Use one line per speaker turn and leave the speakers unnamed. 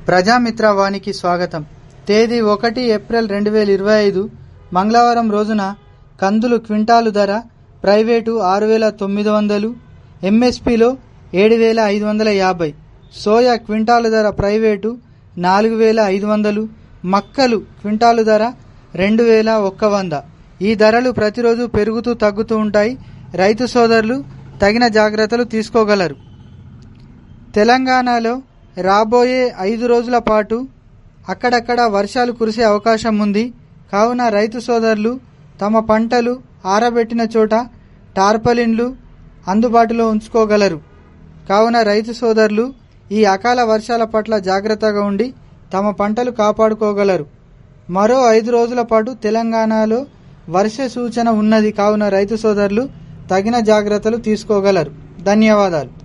ప్రజామిత్ర వానికి స్వాగతం తేదీ ఒకటి ఏప్రిల్ రెండు వేల ఇరవై ఐదు మంగళవారం రోజున కందులు క్వింటాలు ధర ప్రైవేటు ఆరు వేల తొమ్మిది వందలు ఎంఎస్పిలో ఏడు వేల ఐదు వందల యాభై సోయా క్వింటాలు ధర ప్రైవేటు నాలుగు వేల ఐదు వందలు మక్కలు క్వింటాలు ధర రెండు వేల ఒక్క వంద ఈ ధరలు ప్రతిరోజు పెరుగుతూ తగ్గుతూ ఉంటాయి రైతు సోదరులు తగిన జాగ్రత్తలు తీసుకోగలరు తెలంగాణలో రాబోయే ఐదు రోజుల పాటు అక్కడక్కడ వర్షాలు కురిసే అవకాశం ఉంది కావున రైతు సోదరులు తమ పంటలు ఆరబెట్టిన చోట టార్పలిన్లు అందుబాటులో ఉంచుకోగలరు కావున రైతు సోదరులు ఈ అకాల వర్షాల పట్ల జాగ్రత్తగా ఉండి తమ పంటలు కాపాడుకోగలరు మరో ఐదు రోజుల పాటు తెలంగాణలో వర్ష సూచన ఉన్నది కావున రైతు సోదరులు తగిన జాగ్రత్తలు తీసుకోగలరు ధన్యవాదాలు